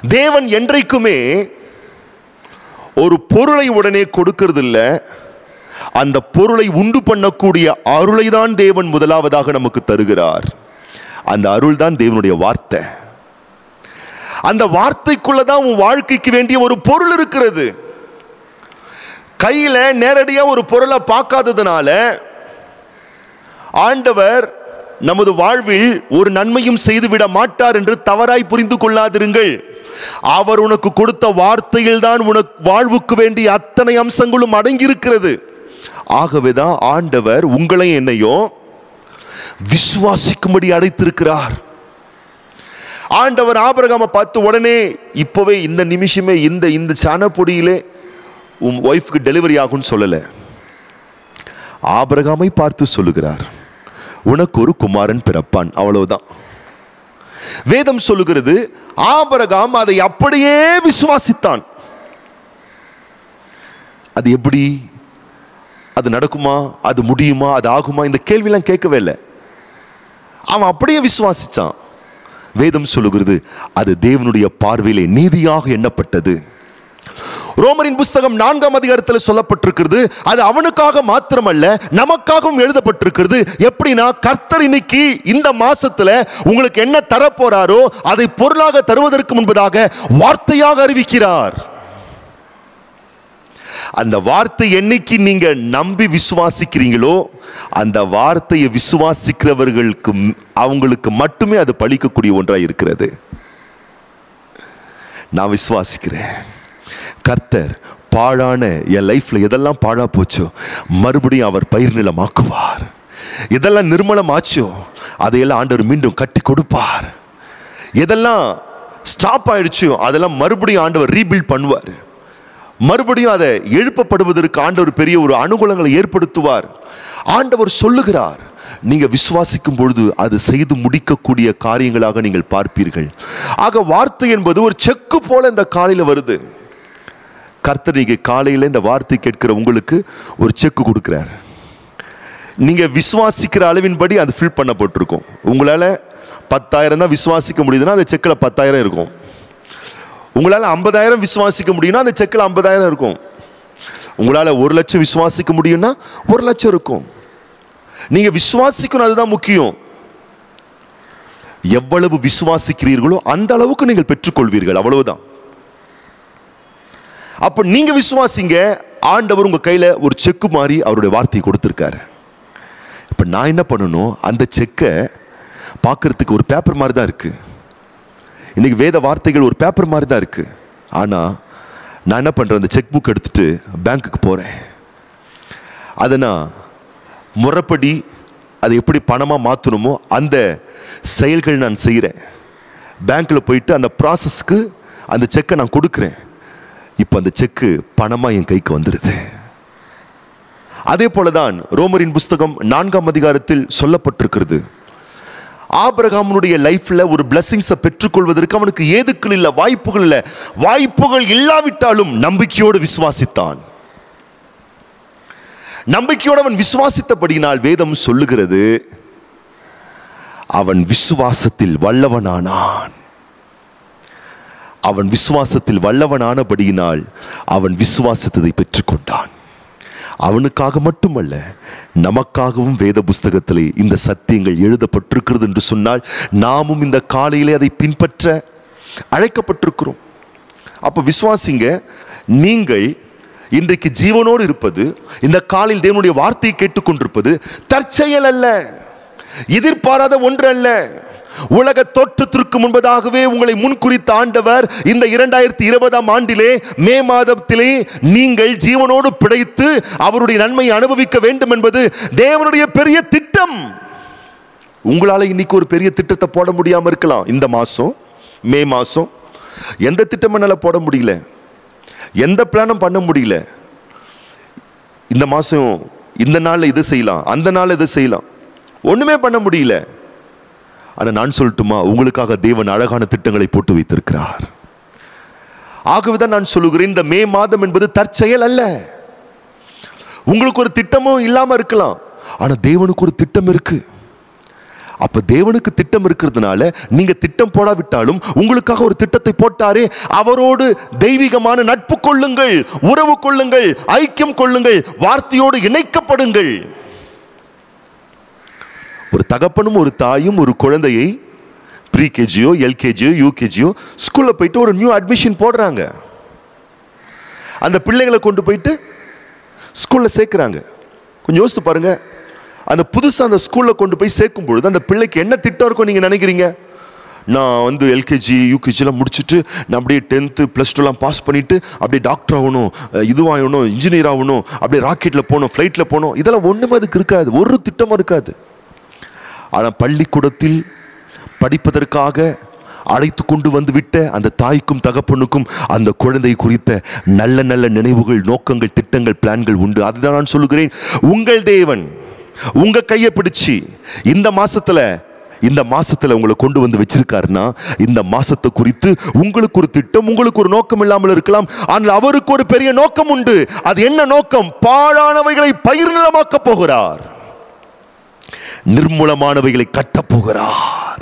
தேவன் என்றைக்குமே ஒரு பொருளை உடனே கொடுக்கிறது இல்ல அந்த பொருளை உண்டு பண்ணக்கூடிய அருளை தான் தேவன் முதலாவதாக நமக்கு தருகிறார் அந்த அருள் தான் தேவனுடைய வார்த்தை அந்த வார்த்தைக்குள்ள தான் உன் வாழ்க்கைக்கு வேண்டிய ஒரு பொருள் இருக்கிறது கையில நேரடியா ஒரு பொருளை பார்க்காததுனால ஆண்டவர் நமது வாழ்வில் ஒரு நன்மையும் செய்துவிட மாட்டார் என்று தவறாய் புரிந்து கொள்ளாதிருங்கள் அவர் உனக்கு கொடுத்த வார்த்தையில் தான் உனக்கு வாழ்வுக்கு வேண்டிய அத்தனை அம்சங்களும் அடங்கியிருக்கிறது ஆகவேதான் ஆண்டவர் உங்களை என்னையும் விசுவாசிக்கும்படி அழைத்திருக்கிறார் ஆண்டவர் ஆபிரகாமை பார்த்து உடனே இப்போவே இந்த நிமிஷமே இந்த இந்த சனப்பொடியிலே உன் ஒய்ஃப்க்கு டெலிவரி ஆகும்னு சொல்லலை ஆபிரகாமை பார்த்து சொல்லுகிறார் உனக்கு ஒரு குமாரன் பிறப்பான் அவ்வளவுதான் வேதம் சொல்லுகிறது ஆபிரகாம் அதை அப்படியே விசுவாசித்தான் அது எப்படி அது நடக்குமா அது முடியுமா அது ஆகுமா இந்த கேள்வியெல்லாம் கேட்கவே இல்லை அவன் அப்படியே விசுவாசிச்சான் வேதம் சொல்லுகிறது அது தேவனுடைய பார்வையிலே நீதியாக எண்ணப்பட்டது ரோமரின் புஸ்தகம் நான்காம் அதிகாரத்தில் சொல்லப்பட்டிருக்கிறது அது அவனுக்காக மாத்திரமல்ல நமக்காகவும் எழுதப்பட்டிருக்கிறது எப்படின்னா கர்த்தர் இன்னைக்கு இந்த மாசத்துல உங்களுக்கு என்ன தரப்போறாரோ அதை பொருளாக தருவதற்கு முன்பதாக வார்த்தையாக அறிவிக்கிறார் அந்த வார்த்தை என்னைக்கு நீங்க நம்பி விசுவாசிக்கிறீங்களோ அந்த வார்த்தையை விசுவாசிக்கிறவர்களுக்கு ம்- அவங்களுக்கு மட்டுமே அது பழிக்கக்கூடிய ஒன்றா இருக்கிறது நான் விசுவாசிக்கிறேன் கர்த்தர் பாழான என் லைஃப்ல எதெல்லாம் பாழா போச்சோ மறுபடியும் அவர் பயிர் நிலமாக்குவார் எதெல்லாம் நிர்மலமாச்சோ அதையெல்லாம் ஆண்டவர் மீண்டும் கட்டி கொடுப்பார் எதெல்லாம் ஸ்டாப் ஆயிடுச்சோ அதெல்லாம் மறுபடியும் ஆண்டவர் ரீபில்ட் பண்ணுவார் மறுபடியும் அதை எழுப்பப்படுவதற்கு ஆண்டவர் பெரிய ஒரு அனுகூலங்களை ஏற்படுத்துவார் ஆண்டவர் சொல்லுகிறார் நீங்க விசுவாசிக்கும் பொழுது அது செய்து முடிக்கக்கூடிய காரியங்களாக நீங்கள் பார்ப்பீர்கள் ஆக வார்த்தை என்பது ஒரு செக்கு போல இந்த காலையில வருது கர்த்தர் நீங்க காலையில இந்த வார்த்தை கேட்கிற உங்களுக்கு ஒரு செக்கு கொடுக்கிறார் நீங்க விசுவாசிக்கிற அளவின்படி அது ஃபில் பண்ணப்பட்டிருக்கும் உங்களால பத்தாயிரம் தான் விசுவாசிக்க முடியுதுன்னா அந்த செக்கில் பத்தாயிரம் இருக்கும் உங்களால் ஐம்பதாயிரம் விசுவாசிக்க முடியும்னா அந்த செக்கில் ஐம்பதாயிரம் இருக்கும் உங்களால் ஒரு லட்சம் விசுவாசிக்க முடியும்னா ஒரு லட்சம் இருக்கும் நீங்க விசுவாசிக்கணும் அதுதான் முக்கியம் எவ்வளவு விசுவாசிக்கிறீர்களோ அந்த அளவுக்கு நீங்கள் பெற்றுக்கொள்வீர்கள் அவ்வளவுதான் அப்ப நீங்க விசுவாசிங்க ஆண்டவர் உங்க கையில ஒரு செக்கு மாதிரி அவருடைய வார்த்தையை கொடுத்திருக்காரு இப்ப நான் என்ன பண்ணணும் அந்த செக்கை பார்க்கறதுக்கு ஒரு பேப்பர் மாதிரி தான் இருக்கு இன்னைக்கு வேத வார்த்தைகள் ஒரு பேப்பர் மாதிரி தான் இருக்கு ஆனா நான் என்ன பண்றேன் அந்த செக் புக் எடுத்துட்டு பேங்க்குக்கு போறேன் அதை நான் முறைப்படி அதை எப்படி பணமாக மாற்றணுமோ அந்த செயல்கள் நான் செய்கிறேன் பேங்க்கில் போயிட்டு அந்த ப்ராசஸ்க்கு அந்த செக்கை நான் கொடுக்குறேன் இப்போ அந்த செக்கு பணமாக என் கைக்கு வந்துடுது அதே போல தான் ரோமரின் புஸ்தகம் நான்காம் அதிகாரத்தில் சொல்லப்பட்டிருக்கிறது ஆபிரகாமனுடைய லைஃப்ல ஒரு பிளஸிங்ஸை பெற்றுக்கொள்வதற்கு அவனுக்கு ஏதுக்கள் இல்லை வாய்ப்புகள் இல்லை வாய்ப்புகள் இல்லாவிட்டாலும் நம்பிக்கையோடு விசுவாசித்தான் நம்பிக்கையோடு அவன் விசுவாசித்தபடியினால் வேதம் சொல்லுகிறது அவன் விசுவாசத்தில் வல்லவனானான் அவன் விசுவாசத்தில் வல்லவனானபடியினால் அவன் விசுவாசித்ததை பெற்றுக்கொண்டான் அவனுக்காக மட்டுமல்ல நமக்காகவும் வேத புஸ்தகத்திலே இந்த சத்தியங்கள் எழுதப்பட்டிருக்கிறது என்று சொன்னால் நாமும் இந்த காலையிலே அதை பின்பற்ற அழைக்கப்பட்டிருக்கிறோம் அப்ப விசுவாசிங்க நீங்கள் இன்றைக்கு ஜீவனோடு இருப்பது இந்த காலையில் தேவனுடைய வார்த்தையை கேட்டுக்கொண்டிருப்பது தற்செயல் அல்ல எதிர்பாராத ஒன்று அல்ல உலக தோற்றத்திற்கு முன்பதாகவே உங்களை முன்குறித்த ஆண்டவர் இந்த இரண்டாயிரத்தி இருபதாம் ஆண்டிலே மே மாதத்திலே நீங்கள் ஜீவனோடு பிழைத்து அவருடைய நன்மையை அனுபவிக்க வேண்டும் என்பது தேவனுடைய பெரிய திட்டம் உங்களால இன்னைக்கு ஒரு பெரிய திட்டத்தை போட முடியாம இருக்கலாம் இந்த மாசம் மே மாசம் எந்த திட்டம் என்னால போட முடியல எந்த பிளானும் பண்ண முடியல இந்த மாசம் இந்த நாள்ல இது செய்யலாம் அந்த நாள்ல இது செய்யலாம் ஒண்ணுமே பண்ண முடியல ஆனா நான் சொல்லட்டுமா உங்களுக்காக தேவன் அழகான திட்டங்களை போட்டு வைத்திருக்கிறார் ஆகவேதான் நான் சொல்லுகிறேன் இந்த மே மாதம் என்பது தற்செயல் அல்ல உங்களுக்கு ஒரு திட்டமும் இல்லாம இருக்கலாம் ஆனா தேவனுக்கு ஒரு திட்டம் இருக்கு அப்ப தேவனுக்கு திட்டம் இருக்கிறதுனால நீங்க திட்டம் போடாவிட்டாலும் உங்களுக்காக ஒரு திட்டத்தை போட்டாரே அவரோடு தெய்வீகமான நட்பு கொள்ளுங்கள் உறவு கொள்ளுங்கள் ஐக்கியம் கொள்ளுங்கள் வார்த்தையோடு இணைக்கப்படுங்கள் ஒரு தகப்பனும் ஒரு தாயும் ஒரு குழந்தையை ப்ரீ கேஜியோ எல்கேஜியோ யூகேஜியோ ஸ்கூலில் போயிட்டு ஒரு நியூ அட்மிஷன் போடுறாங்க அந்த பிள்ளைங்களை கொண்டு போயிட்டு ஸ்கூலில் சேர்க்குறாங்க கொஞ்சம் யோசித்து பாருங்க அந்த புதுசாக அந்த ஸ்கூலில் கொண்டு போய் சேர்க்கும் பொழுது அந்த பிள்ளைக்கு என்ன திட்டம் இருக்கும் நீங்கள் நினைக்கிறீங்க நான் வந்து எல்கேஜி யூகேஜிலாம் முடிச்சுட்டு நான் அப்படியே டென்த்து ப்ளஸ் டூலாம் பாஸ் பண்ணிவிட்டு அப்படியே டாக்டர் ஆகணும் அஹ் இதுவாகணும் இன்ஜினியர் ஆகணும் அப்படியே ராக்கெட்டில் போகணும் ஃப்ளைட்டில் போகணும் இதெல்லாம் ஒன்றுமே அதுக்கு இருக்காது ஒரு திட்டமும் இருக்காது ஆனால் பள்ளிக்கூடத்தில் படிப்பதற்காக அழைத்து கொண்டு வந்து விட்ட அந்த தாய்க்கும் தகப்பனுக்கும் அந்த குழந்தை குறித்த நல்ல நல்ல நினைவுகள் நோக்கங்கள் திட்டங்கள் பிளான்கள் உண்டு அதுதான் நான் சொல்லுகிறேன் உங்கள் தேவன் உங்க கையை பிடிச்சு இந்த மாசத்துல இந்த மாசத்துல உங்களை கொண்டு வந்து வச்சிருக்காருன்னா இந்த மாசத்தை குறித்து உங்களுக்கு ஒரு திட்டம் உங்களுக்கு ஒரு நோக்கம் இல்லாமல் இருக்கலாம் ஆனால் அவருக்கு ஒரு பெரிய நோக்கம் உண்டு அது என்ன நோக்கம் பாழானவைகளை பயிர் நிலமாக்க போகிறார் நிர்மூலமானவைகளை கட்டப் போகிறார்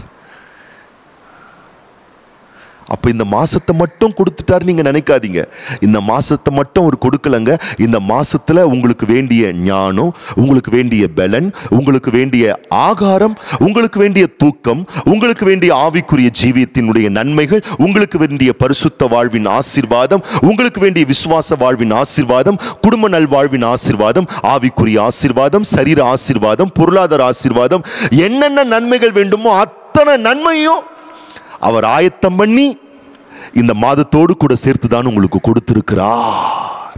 அப்ப இந்த மாசத்தை மட்டும் கொடுத்துட்டாரு நீங்க நினைக்காதீங்க இந்த மாசத்தை மட்டும் அவர் கொடுக்கலங்க இந்த மாசத்துல உங்களுக்கு வேண்டிய ஞானம் உங்களுக்கு வேண்டிய பலன் உங்களுக்கு வேண்டிய ஆகாரம் உங்களுக்கு வேண்டிய தூக்கம் உங்களுக்கு வேண்டிய ஆவிக்குரிய ஜீவியத்தினுடைய நன்மைகள் உங்களுக்கு வேண்டிய பரிசுத்த வாழ்வின் ஆசீர்வாதம் உங்களுக்கு வேண்டிய விசுவாச வாழ்வின் ஆசீர்வாதம் குடும்ப நல்வாழ்வின் ஆசீர்வாதம் ஆவிக்குரிய ஆசீர்வாதம் சரீர ஆசீர்வாதம் பொருளாதார ஆசீர்வாதம் என்னென்ன நன்மைகள் வேண்டுமோ அத்தனை நன்மையும் அவர் ஆயத்தம் பண்ணி இந்த மாதத்தோடு கூட சேர்த்து தான் உங்களுக்கு கொடுத்திருக்கிறார்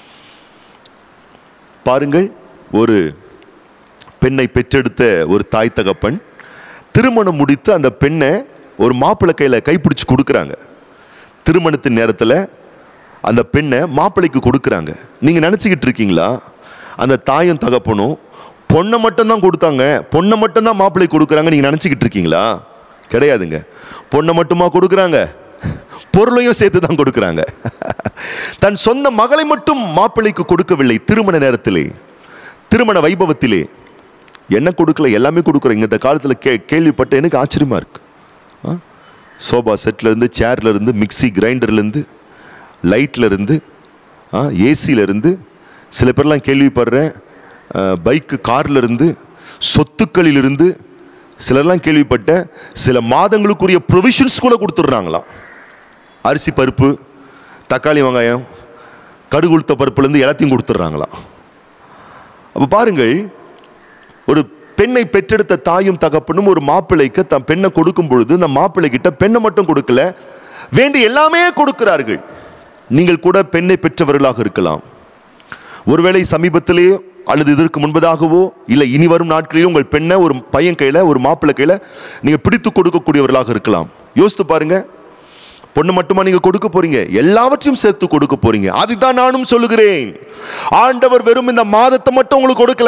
பாருங்கள் ஒரு பெண்ணை பெற்றெடுத்த ஒரு தாய் தகப்பன் திருமணம் முடித்து அந்த பெண்ணை ஒரு மாப்பிள்ளை கையில கைப்பிடிச்சு கொடுக்குறாங்க திருமணத்தின் நேரத்தில் அந்த பெண்ணை மாப்பிள்ளைக்கு கொடுக்குறாங்க நீங்க நினச்சிக்கிட்டு இருக்கீங்களா அந்த தாயும் தகப்பனும் பொண்ணை மட்டும்தான் கொடுத்தாங்க பொண்ணை மட்டும்தான் மாப்பிள்ளை கொடுக்குறாங்க நீங்க நினச்சிக்கிட்டு இருக்கீங்களா கிடையாதுங்க பொண்ணை மட்டுமா கொடுக்குறாங்க பொருளையும் சேர்த்து தான் கொடுக்குறாங்க தன் சொந்த மகளை மட்டும் மாப்பிள்ளைக்கு கொடுக்கவில்லை திருமண நேரத்திலே திருமண வைபவத்திலே என்ன கொடுக்கல எல்லாமே கொடுக்குறோம் இந்த காலத்தில் கே கேள்விப்பட்ட எனக்கு ஆச்சரியமா இருக்கு ஆ? சோபா செட்ல இருந்து சேர்ல இருந்து மிக்சி கிரைண்டர்ல இருந்து லைட்ல இருந்து ஏசில இருந்து சில பேர்லாம் கேள்விப்படுறேன் பைக்கு கார்ல இருந்து சொத்துக்களில் இருந்து சிலர்லாம் கேள்விப்பட்டேன் சில மாதங்களுக்குரிய ப்ரொவிஷன்ஸ் கூட கொடுத்துட்றாங்களாம் அரிசி பருப்பு தக்காளி வெங்காயம் கடுகு உளுத்த பருப்புலேருந்து எல்லாத்தையும் கொடுத்துட்றாங்களாம் அப்போ பாருங்கள் ஒரு பெண்ணை பெற்றெடுத்த தாயும் தகப்பனும் ஒரு மாப்பிள்ளைக்கு தன் பெண்ணை கொடுக்கும் பொழுது அந்த மாப்பிள்ளை கிட்ட பெண்ணை மட்டும் கொடுக்கல வேண்டி எல்லாமே கொடுக்கிறார்கள் நீங்கள் கூட பெண்ணை பெற்றவர்களாக இருக்கலாம் ஒருவேளை சமீபத்திலே அல்லது இதற்கு முன்பதாகவோ இல்லை இனி வரும் நாட்களிலும் உங்கள் பெண்ணை ஒரு பையன் கையில ஒரு மாப்பிள்ளை கையில நீங்க பிடித்து கொடுக்கக்கூடியவர்களாக இருக்கலாம் யோசித்து பாருங்க பொண்ணு மட்டுமா நீங்க கொடுக்க போறீங்க எல்லாவற்றையும் சேர்த்து கொடுக்க போறீங்க அதுதான் நானும் சொல்லுகிறேன் ஆண்டவர் வெறும் இந்த மாதத்தை மட்டும் உங்களுக்கு கொடுக்கல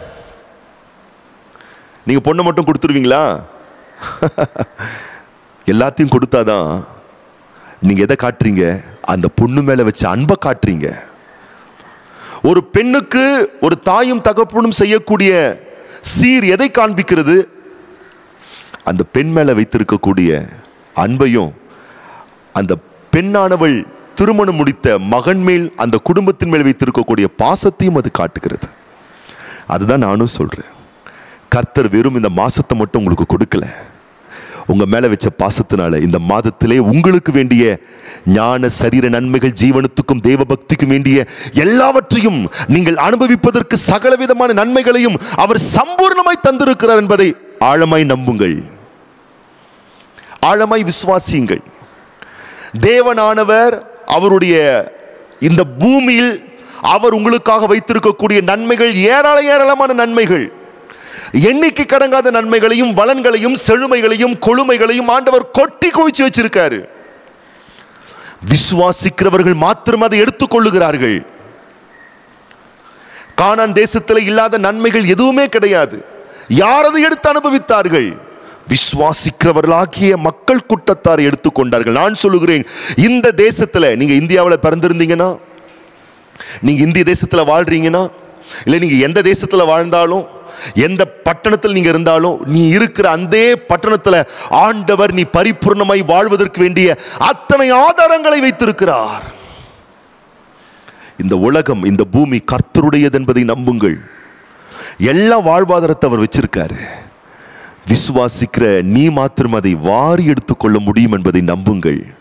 நீங்க பொண்ணை மட்டும் கொடுத்துருவீங்களா எல்லாத்தையும் கொடுத்தாதான் நீங்க எதை காட்டுறீங்க அந்த பொண்ணு மேல வச்ச அன்பை காட்டுறீங்க ஒரு பெண்ணுக்கு ஒரு தாயும் தகப்பனும் செய்யக்கூடிய சீர் எதை காண்பிக்கிறது அந்த பெண் மேல வைத்திருக்கக்கூடிய அன்பையும் அந்த பெண்ணானவள் திருமணம் முடித்த மகன் மேல் அந்த குடும்பத்தின் மேல் வைத்திருக்கக்கூடிய பாசத்தையும் அது காட்டுகிறது அதுதான் நானும் சொல்றேன் கர்த்தர் வெறும் இந்த மாசத்தை மட்டும் உங்களுக்கு கொடுக்கல உங்க மேல வச்ச பாசத்தினால இந்த மாதத்திலே உங்களுக்கு வேண்டிய ஞான சரீர நன்மைகள் ஜீவனத்துக்கும் தேவ பக்திக்கும் வேண்டிய எல்லாவற்றையும் நீங்கள் அனுபவிப்பதற்கு சகலவிதமான நன்மைகளையும் அவர் சம்பூர்ணமாய் தந்திருக்கிறார் என்பதை ஆழமாய் நம்புங்கள் ஆழமாய் விசுவாசியுங்கள் தேவனானவர் அவருடைய இந்த பூமியில் அவர் உங்களுக்காக வைத்திருக்கக்கூடிய நன்மைகள் ஏராள ஏராளமான நன்மைகள் எண்ணிக்கை கடங்காத நன்மைகளையும் வளன்களையும் செழுமைகளையும் கொழுமைகளையும் ஆண்டவர் கொட்டி குவிச்சு வச்சிருக்காரு விசுவாசிக்கிறவர்கள் மாத்திரம் அதை எடுத்துக்கொள்ளுகிறார்கள் கானான் தேசத்தில் இல்லாத நன்மைகள் எதுவுமே கிடையாது யார் அதை எடுத்து அனுபவித்தார்கள் விசுவாசிக்கிறவர்களாகிய மக்கள் கூட்டத்தார் எடுத்துக்கொண்டார்கள் நான் சொல்லுகிறேன் இந்த தேசத்துல நீங்க இந்தியாவில் பிறந்திருந்தீங்கன்னா நீங்க இந்திய தேசத்துல வாழ்றீங்கன்னா இல்லை நீங்க எந்த தேசத்துல வாழ்ந்தாலும் எந்த பட்டணத்தில் நீங்க இருந்தாலும் நீ இருக்கிற அந்த பட்டணத்துல ஆண்டவர் நீ பரிபூர்ணமாய் வாழ்வதற்கு வேண்டிய அத்தனை ஆதாரங்களை வைத்திருக்கிறார் இந்த உலகம் இந்த பூமி கர்த்தருடையது என்பதை நம்புங்கள் எல்லா வாழ்வாதாரத்தை அவர் வச்சிருக்காரு விசுவாசிக்கிற நீ மாத்திரம் அதை வாரி எடுத்துக்கொள்ள முடியும் என்பதை நம்புங்கள்